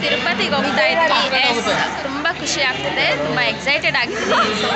ತಿರುಪತಿಗೆ ಹೋಗ್ತಾ ಇದ್ವಿ Yes, ತುಂಬಾ ಖುಷಿ ಆಗ್ತಿದೆ ತುಂಬಾ ಎಕ್ಸೈಟೆಡ್ ಆಗಿದ್ದೀನಿ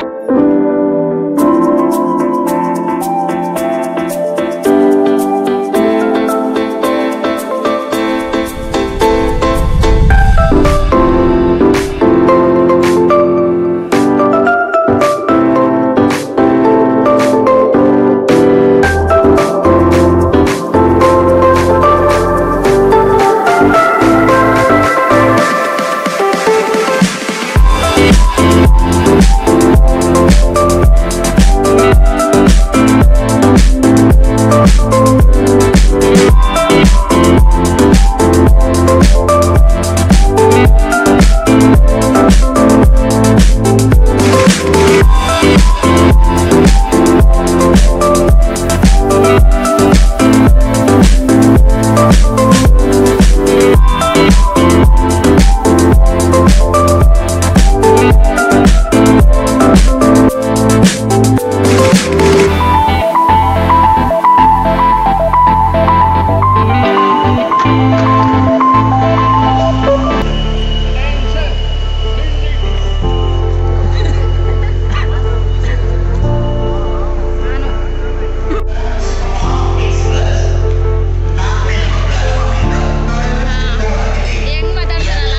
ಹೆಂಗ್ ಮಾತಾಡ್ತಾರಲ್ಲ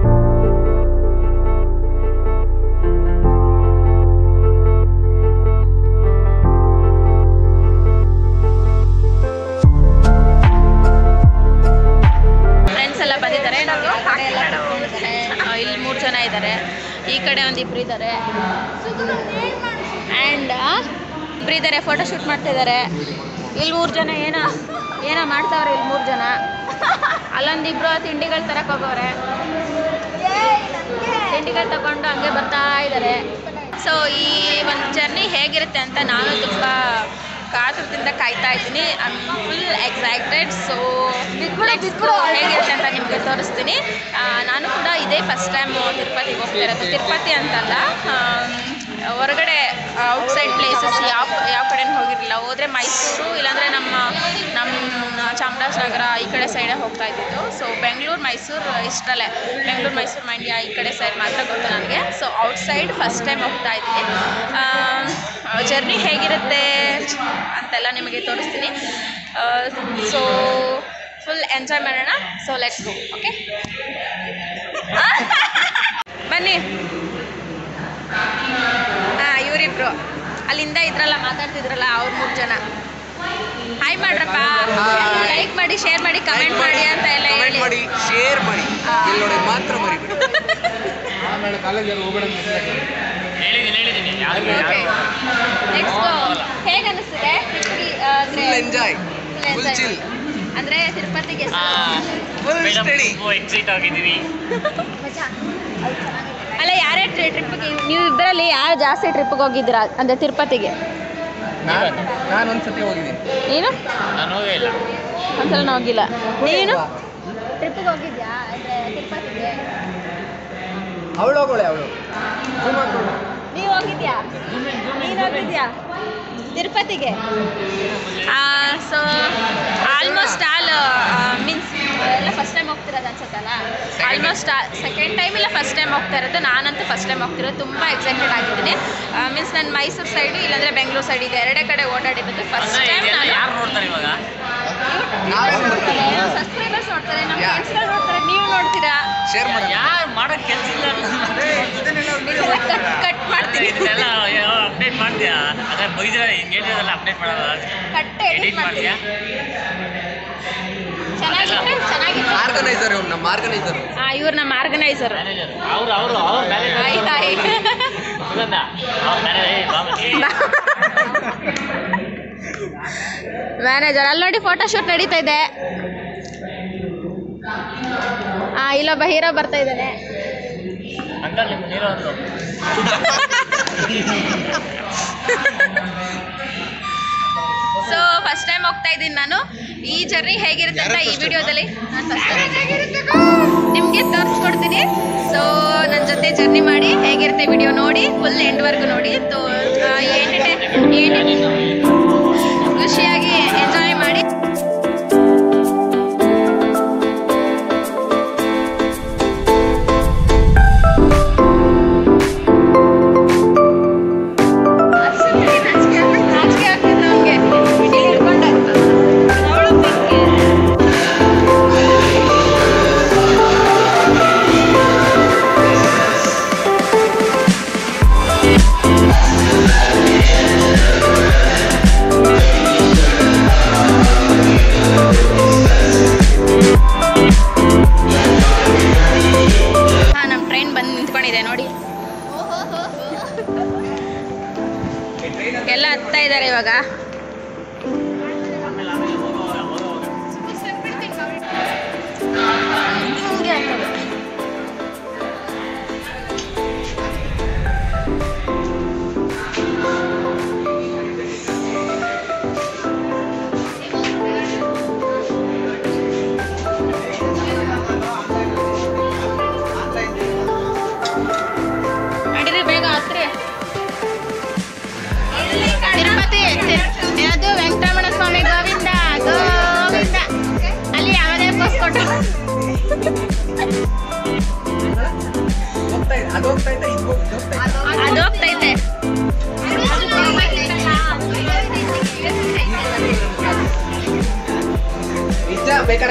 ಫ್ರೆಂಡ್ಸ್ ಎಲ್ಲ ಬಂದಿದ್ದಾರೆ ನಾವು ಇಲ್ಲಿ ಮೂರು ಜನ ಇದ್ದಾರೆ ಈ ಕಡೆ ಒಂದು ಇಬ್ರು ಇದ್ದಾರೆ ಆ್ಯಂಡ್ ಇಬ್ರು ಇದ್ದಾರೆ ಫೋಟೋ ಶೂಟ್ ಮಾಡ್ತಾ ಇದ್ದಾರೆ ಇಲ್ಲಿ ಮೂರು ಜನ ಏನೋ ಏನೋ ಮಾಡ್ತಾವ್ರೆ ಇಲ್ಲಿ ಮೂರು ಜನ ಅಲ್ಲೊಂದಿಬ್ರು ತಿಂಡಿಗಳು ತರಕ್ಕೆ ಹೋಗೋರೆ ತಿಂಡಿಗಳು ತಗೊಂಡು ಹಂಗೆ ಬರ್ತಾ ಇದ್ದಾರೆ ಸೊ ಈ ಒಂದು ಜರ್ನಿ ಹೇಗಿರುತ್ತೆ ಅಂತ ನಾನು ತುಂಬ ಕಾತುರದಿಂದ ಕಾಯ್ತಾ ಇದ್ದೀನಿ ಐ ಫುಲ್ ಎಕ್ಸೈಟೆಡ್ ಸೊ ಹೇಗಿರುತ್ತೆ ಅಂತ ನಿಮಗೆ ತೋರಿಸ್ತೀನಿ ಆ, ನಾನು ಕೂಡ ಇದೇ ಫಸ್ಟ್ ಟೈಮ್ ತಿರುಪತಿಗೆ ಹೋಗ್ತಾ ಇರೋದು ತಿರುಪತಿ ಅಂತಲ್ಲ ಆಮ್, ಹೊರಗಡೆ ಔಟ್ಸೈಡ್ ಪ್ಲೇಸಸ್ ಯಾವ ಯಾವ ಕಡೆ ಹೋಗಿರಲಿಲ್ಲ ಹೋದರೆ ಮೈಸೂರು ಇಲ್ಲಾಂದರೆ ನಮ್ಮ ನಮ್ಮ ಚಾಮರಾಜನಗರ ಈ ಕಡೆ ಸೈಡೇ ಹೋಗ್ತಾ ಇದ್ದಿದ್ದು ಸೊ ಬೆಂಗಳೂರು ಮೈಸೂರು ಇಷ್ಟರಲ್ಲೇ ಬೆಂಗಳೂರು ಮೈಸೂರು ಮಂಡ್ಯ ಈ ಕಡೆ ಸೈಡ್ ಮಾತ್ರ ಗೊತ್ತು ನನಗೆ ಸೊ ಔಟ್ಸೈಡ್ ಫಸ್ಟ್ ಟೈಮ್ ಹೋಗ್ತಾ ಇದ್ದೀನಿ ಜರ್ನಿ ಹೇಗಿರುತ್ತೆ ಅಂತೆಲ್ಲ ನಿಮಗೆ ತೋರಿಸ್ತೀನಿ ಸೊ ಫುಲ್ ಎಂಜಾಯ್ ಮಾಡೋಣ ಸೊ ಲೆಟ್ಸ್ ಗೋ ಓಕೆ ಬನ್ನಿ ಹಾಂ ಇವರಿಬ್ರು ಅಲ್ಲಿಂದ ಇದ್ರಲ್ಲ ಮಾತಾಡ್ತಿದ್ರಲ್ಲ ಅವ್ರು ಮೂರು ಜನ ಹಾಯ್ ಮಾಡ್ರಪ್ಪ ಲೈಕ್ ಮಾಡಿ ಶೇರ್ ಮಾಡಿ ಕಮೆಂಟ್ ಮಾಡಿ ಅಂತ ಎಲ್ಲ ಕಮೆಂಟ್ ಹೇಳಿ ಮಾಡಿ ಶೇರ್ ಮಾಡಿ ಇಲ್ಲಿ ನೋಡಿ ಮಾತ್ರ ಮರಿಬೇಡಿ ಆಮೇಲೆ ಕಾಲೇಜಲ್ಲಿ ಹೋಗ್ಬೇಡ ಅಂತ ಹೇಳಿದ್ದೀನಿ ಹೇಳಿದ್ದೀನಿ ಯಾರು ಓಕೆ ನೆಕ್ಸ್ಟ್ ಹೇಗೆ ಅನಿಸ್ತಿದೆ ಅಂದ್ರೆ full enjoy full full enjoy. Chill ಅಂದ್ರೆ ತಿರುಪತಿಗೆ ಫುಲ್ ಸ್ಟಡಿ ಎಕ್ಸೈಟ್ ಆಗಿದ್ದೀವಿ ಅಲ್ಲ ಯಾರೇ ಟ್ರಿಪ್ಗೆ ನೀವು ಇಬ್ಬರಲ್ಲಿ ಯಾರು ಜಾಸ್ತಿ ಟ್ರಿಪ್ಗೆ ಹೋಗಿದ್ದೀರಾ ಅಂದ್ರೆ ತಿರುಪತಿಗೆ ನಾನು ನಾನು ಒಂದ್ಸತಿ ಹೋಗಿದ್ದೀನಿ ನೀನು ನಾನು ಹೋಗೇ ಇಲ್ಲ ಒಂದ್ಸಲ ಹೋಗಿಲ್ಲ ನೀನು ಟ್ರಿಪ್ಗೆ ಹೋಗಿದ್ಯಾ ಅಂದ್ರೆ ತಿರುಪತಿಗೆ ಅವಳು ಹೋಗೋಳೆ ಅವಳು ನೀವು ಹೋಗಿದ್ಯಾ ನೀನು ಹೋಗಿದ್ಯಾ ತಿರುಪತಿಗೆ ಸೊ ಆಲ್ಮೋಸ್ಟ್ ಆಲ್ ಮೀನ್ಸ್ ಎಲ್ಲ ಫಸ್ಟ್ ಟೈಮ್ ಹೋಗ್ತಿರೋದು ಅನ್ಸುತ್ತಲ್ಲ ಆಲ್ಮೋಸ್ಟ್ ಸೆಕೆಂಡ್ ಟೈಮ್ ಇಲ್ಲ ಫಸ್ಟ್ ಟೈಮ್ ಹೋಗ್ತಾ ಇರೋದು ನಾನಂತೂ ಫಸ್ಟ್ ಟೈಮ್ ಹೋಗ್ತಿರೋದು ತುಂಬ ಎಕ್ಸೈಟೆಡ್ ಆಗಿದ್ದೀನಿ ಮೀನ್ಸ್ ನಾನು ಮೈಸೂರು ಸೈಡು ಇಲ್ಲಾಂದರೆ ಬೆಂಗಳೂರು ಸೈಡ್ ಇದೆ ಎರಡೇ ಕಡೆ ಓಡಾಡಿರೋದು ಫಸ್ಟ್ ಅಂದ್ರೆ ಟೈಮ್ ಇದೆಲ್ಲ ನಾನು ಯಾರು ನೋಡ್ತಾರೆ ಇವಾಗ ಸಬ್ಸ್ಕ್ರೈಬರ್ಸ್ ನೋಡ್ತಾರೆ ನಮ್ಮ ಯಾ. ಫ್ರೆಂಡ್ಸ್ಗಳು ನೋಡ್ತಾರೆ ನೀವು ನೋಡ್ತೀರಾ ಶೇರ್ ಮಾಡಿ ಯಾರು ಮಾಡೋಕೆ ಕೆಲಸ ಇಲ್ಲ ಕಟ್ ಕಟ್ ಮಾಡ್ತೀನಿ ಇದನ್ನೆಲ್ಲ ಅಪ್ಡೇಟ್ ಮಾಡ್ತೀಯಾ ಅದೇ ಬೈದ್ರೆ ಹಿಂಗೆ ಹೇಳಿದ್ರಲ್ಲ ಅಪ್ಡೇಟ್ ಮಾಡೋದು ಕಟ್ ಎಡಿಟ್ ಎಡಿಟ್ ಮಾಡ್ತೀನಿ ಮಾಡ್ತೀಯಾ ಚೆನ್ನಾಗಿದ್ರೆ ಚೆನ್ನಾಗಿದ್ರೆ ಆರ್ಗನೈಸರ್ ಇವ್ನು ನಮ್ಮ ಆರ್ಗನೈಸರ್ ಹಾಂ ಇವ್ರು ನಮ್ಮ ಆರ್ಗನೈಸರ್ ಮ್ಯಾನೇಜರ್ ಅವರು ಅವರು ಅವ್ರು ಹಾಯ್ ಹಾಯ್ ಸುಗಂಧ ಅವ್ರು ಮ್ಯಾನೇಜರ್ ಬಾಬಿ ಮ್ಯಾನೇಜರ್ ಅಲ್ಲಿ ನೋಡಿ ಫೋಟೋ ಶೂಟ್ ನಡೀತಾ ಇದೆ ಆ ಇಲ್ಲೊಬ್ಬ ಹೀರೋ ಬರ್ತಾ ಇದ್ದಾನೆ ಅಂಕಲ್ ನಿಮ್ಮ ನೀರು ಅಂದ್ರು ಸೊ ಫಸ್ಟ್ ಟೈಮ್ ಹೋಗ್ತಾ ಇದ್ದೀನಿ ನಾನು ಈ ಜರ್ನಿ ಹೇಗಿರುತ್ತೆ ಅಂತ ಈ ವಿಡಿಯೋದಲ್ಲಿ ನಿಮಗೆ ತೋರಿಸ್ಕೊಡ್ತೀನಿ ಸೊ ನನ್ನ ಜೊತೆ ಜರ್ನಿ ಮಾಡಿ ಹೇಗಿರುತ್ತೆ ವಿಡಿಯೋ ನೋಡಿ ಫುಲ್ ಎಂಡ್ವರೆಗೂ ನೋಡಿ ತೋ ಏನಿದೆ ಏನಿದೆ ಖುಷಿಯಾಗಿ ಎಂಜಾಯ್ ಮಾಡಿ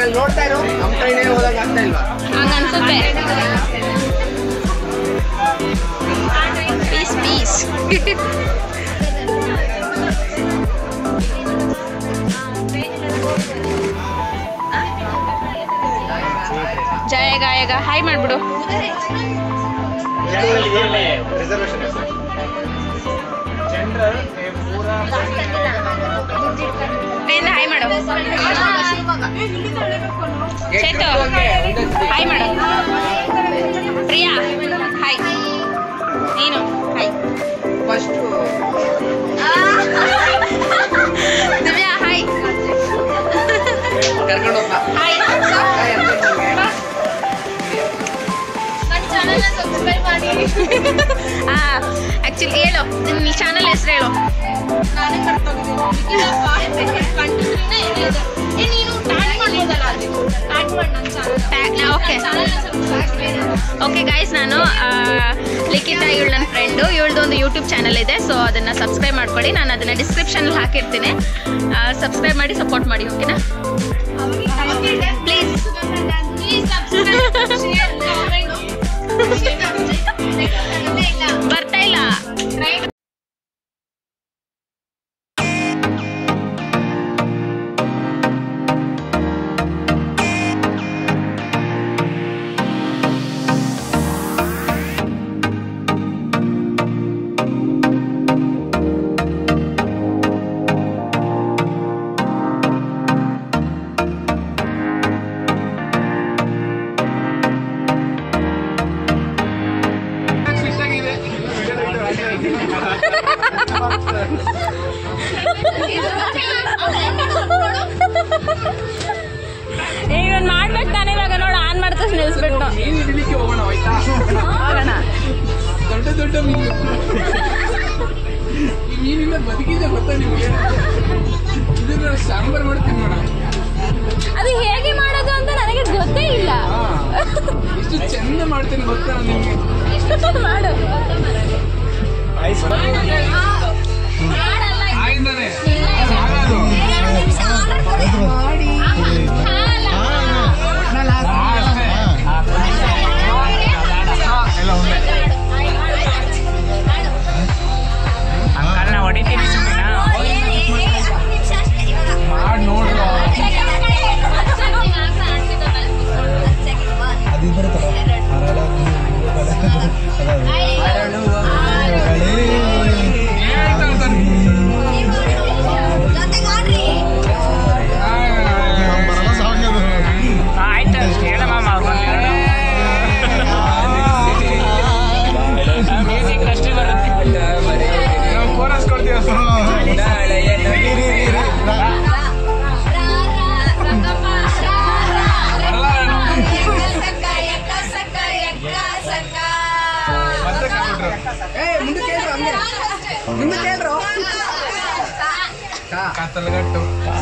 ಅದ್ರಲ್ಲಿ ನೋಡ್ತಾ ಇರೋ ನಮ್ಮ ಟ್ರೈನೇ ಹೋದಾಗ ಆಗ್ತಾ ಇಲ್ವಾ ಹಂಗ ಅನ್ಸುತ್ತೆ ಪೀಸ್ ಪೀಸ್ ಜಯ ಗಾಯಗ ಹಾಯ್ ಮಾಡ್ಬಿಡು ಕೈಯಿಂದ ಹಾಯ್ ಮಾಡು ಚೇತು ಹಾಯ್ ಮಾಡು ಪ್ರಿಯಾ ಹಾಯ್ ನೀನು ಹಾಯ್ ಫಸ್ಟ್ ದಿವ್ಯಾ ಹಾಯ್ ಕರ್ಕೊಂಡು ಹೋಗ್ಬಾ ಹಾಯ್ ಹಾಯ್ ಅಂತ ಹೇಳ್ಬಿಡು. ಆ ಆಕ್ಚುಲಿ ಹೇಳು ನಿನ್ನ ಚಾನಲ್ ಹೆಸರು ಹೇಳು ಓಕೆ ಓಕೆ ಗೈಸ್ ನಾನು ಆ, ಲಿಖಿತಾ ಇವಳು ನನ್ನ ಫ್ರೆಂಡು ಇವಳ್ದು ಒಂದು ಯೂಟ್ಯೂಬ್ ಚಾನಲ್ ಇದೆ ಸೊ ಅದನ್ನು ಸಬ್ಸ್ಕ್ರೈಬ್ ಮಾಡ್ಕೊಳ್ಳಿ ನಾನು ಅದನ್ನು ಡಿಸ್ಕ್ರಿಪ್ಷನಲ್ಲಿ ಹಾಕಿರ್ತೀನಿ ಸಬ್ಸ್ಕ್ರೈಬ್ ಮಾಡಿ ಸಪೋರ್ಟ್ ಮಾಡಿ ಓಕೆನಾ ಪ್ಲೀಸ್ ಬರ್ತಾ ಇಲ್ಲ ಈಗ ಒಂದು ಮಾಡ್ಬೇಕು ತಾನೇ ಇವಾಗ ನೋಡು ಆನ್ ಮಾಡ್ತಾ ನಿಲ್ಲಿಸ್ಬಿಟ್ಟು ಮೀನು ಹಿಡಿಲಿಕ್ಕೆ ಹೋಗೋಣ ಆಯ್ತಾ ಹೋಗೋಣ ದೊಡ್ಡ ದೊಡ್ಡ ಮೀನು ಈ ಮೀನಿಂದ ಬದುಕಿದೆ ಗೊತ್ತಾ ನಿಮಗೆ ಇದನ್ನ ಸಾಂಬಾರ್ ಮಾಡ್ತೀನಿ ನೋಡ ಅದು ಹೇಗೆ ಮಾಡೋದು ಅಂತ ನನಗೆ ಗೊತ್ತೇ ಇಲ್ಲ ಹಾ ಎಷ್ಟು ಚಂದ ಮಾಡ್ತೀನಿ ಗೊತ್ತಾ ನಿಮಗೆ ಮಾಡು ಆಯ್ತಾನೆ ಸಾಗದು ಎಲ್ಲ ಒಂದೇ ಅಂಕಲ್ನ ಹೊಡಿತೀನಿ ಸುಮ್ಮನೆ ಮಾಡಿ ನೋಡ್ರು ಅದು ಇದು ಬರುತ್ತಲ್ಲ ಹರಳ ಹೇಳ್ತಾ ಇರ್ತಾನೆ. ಬರಲ್ಲ ಸಾಂಗ್ ಅದು ಆಯ್ತು ಹೇಳಮ್ಮ ಮ್ಯೂಸಿಕ್ ಅಷ್ಟೇ ಬರುತ್ತೆ ನಾವು ಕೋರಸ್ ಕೊಡ್ತೀವಿ ಮತ್ತೆ ಕಾಣ್ಬಿಟ್ರು ಏ ಮುಂದೆ ಕೇಳ್ರು ಹಂಗೆ ಮುಂದೆ ಕೇಳ್ರು ಕಾ ಕತ್ತಲಗಟ್ಟು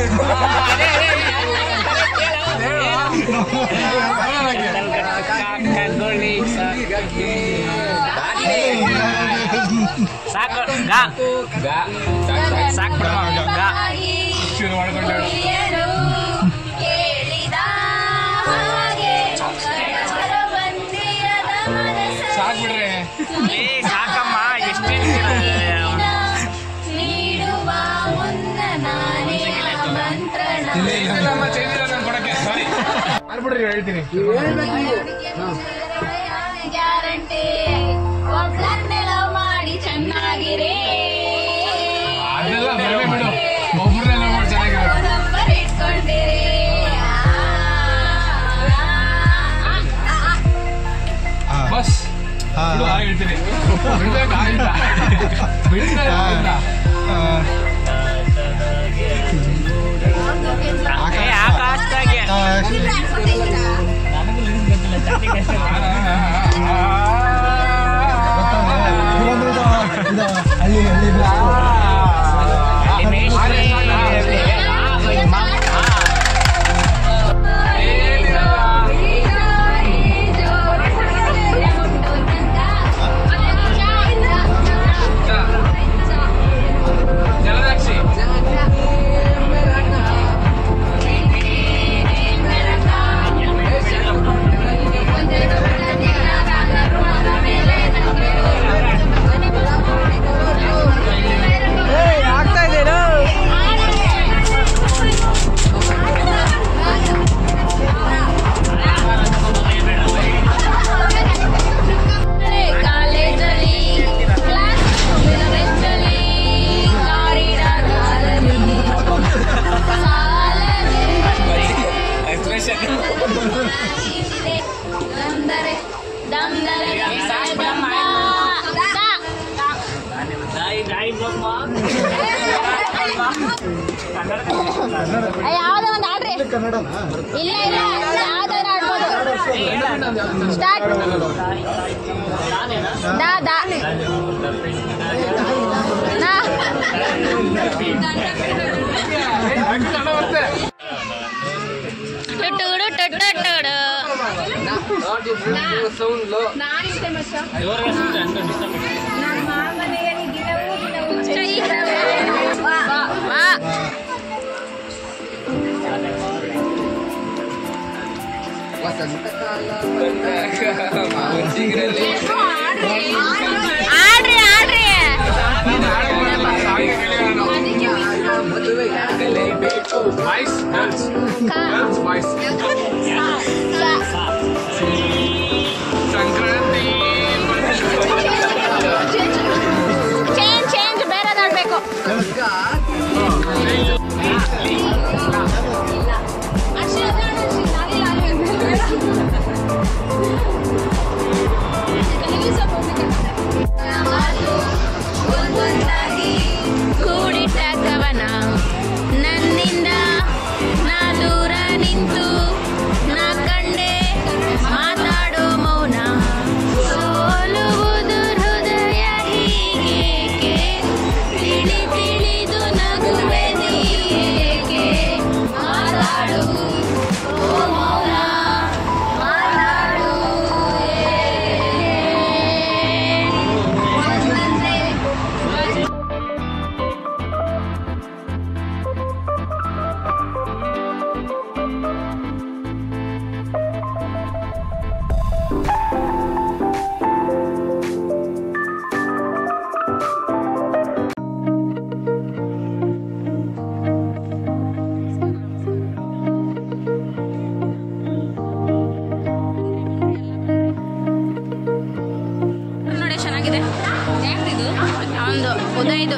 ಸಾಕು ಗಾ ಸಾಕು ಬಿಡಮ್ಮ ಗಾ ಶುರು ಮಾಡ್ಕೊಂಡಾಳು ಸಾಕ್ ಬಿಡ್ರೆ ಏ ಸಾಕಮ್ಮ ಎಷ್ಟು ನಮ್ಮ ಚೈನಿಲ್ಲ ನಾನು ಕೊಡಕ್ಕೆ ಸಾರಿ ಮಾಡ್ಬಿಡ್ರಿ ಹೇಳ್ತೀನಿ ಹೇಳ್ಬೇಕು ನೀವು ಗ್ಯಾರಂಟಿ ಒಬ್ಳನ್ನೆಲ್ಲ ಮಾಡಿ ಚೆನ್ನಾಗಿರೇ ಅದೆಲ್ಲ ಬರಬೇಕು ಬಿಡು ಒಬ್ರನ್ನೆಲ್ಲ ಮಾಡಿ ಚೆನ್ನಾಗಿರೋದು ನಂಬರ್ ಇಟ್ಕೊಂಡಿರಿ ಬಸ್ ಹಾ. ಬಿಡು ಆ ಹೇಳ್ತೀನಿ ಬಿಡ್ಬೇಕು ಆಗಿಲ್ಲ ಬಿಡ್ತಾ ಇಲ್ಲ ಏ ಆಕಾಶದಾಗೆ ನನಗೂ ಲಿಂಕ್ ಗೊತ್ತಿಲ್ಲ ಚಾಟಿಂಗ್ ಇದು ಹಳ್ಳಿ ಹಳ್ಳಿ ಜಲದಾಕ್ಷಿ ಯಾವ್ದೋ ಒಂದು ಆಡ್ರಿ ಕನ್ನಡನಾ ಇಲ್ಲ ಇಲ್ಲ ಯಾವ್ದಾದ್ರು ಆಡ್ಬೋದು ಸ್ಟಾರ್ಟ್ ದಾ ದಾ ನಾ ಟುಟುಡು ಟುಟುಟುಡು. ಸೌಂಡ್ ಲೋ ವಾ. ವಸಂತ ಕಾಲ ಮಂಜಿಗಿರಲಿ ಆಡ್ರಿ ಆಡ್ರಿ ಮದುವೆ ಆಗಲೇಬೇಕು boys girls girls boys Sankranti change change ಬೇರೆ ಆಡ್ಬೇಕು ಕೂಡಿಟ್ಟ ಕವನ ನನ್ನಿಂದ ನಾ ದೂರ ನಿಂತು ನಾ ಕಂಡೆ ಮಾತಾಡೋ ಮೌನ ಸೋಲುವುದು ಹೃದಯ ಹೀಗೇಕೆ ತಿಳಿ ತಿಳಿದು ನಗುವೆ ನೀಕೆ ಮಾತಾಡು ಓ ಮೌನ ಮಾತಾಡು ನೋಡಿ ಚೆನ್ನಾಗಿದೆ ಒಂದು ಉದಯದು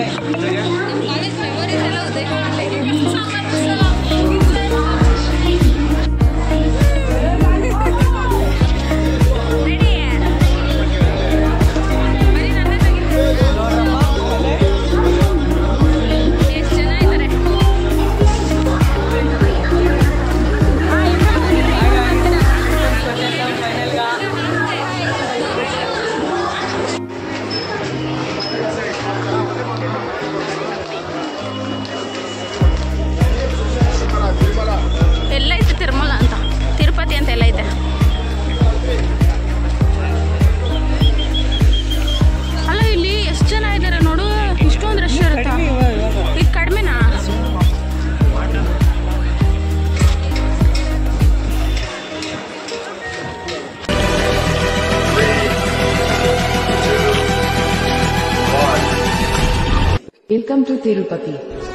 ಎಷ್ಟು ಜನ ಇದ್ದಾರೆ ಎಲ್ಲ ಐತೆ ತಿರುಮಲ ಅಂತ ತಿರುಪತಿ ಅಂತ ಎಲ್ಲ ಐತೆ ಅಲ್ಲ ಇಲ್ಲಿ ಎಷ್ಟು ಜನ ಇದ್ದಾರೆ ನೋಡು ಇಷ್ಟೊಂದು ರಶ್ ಇರುತ್ತಾ ಈಗ ಕಡಿಮೆನಾ Welcome to Tirupati.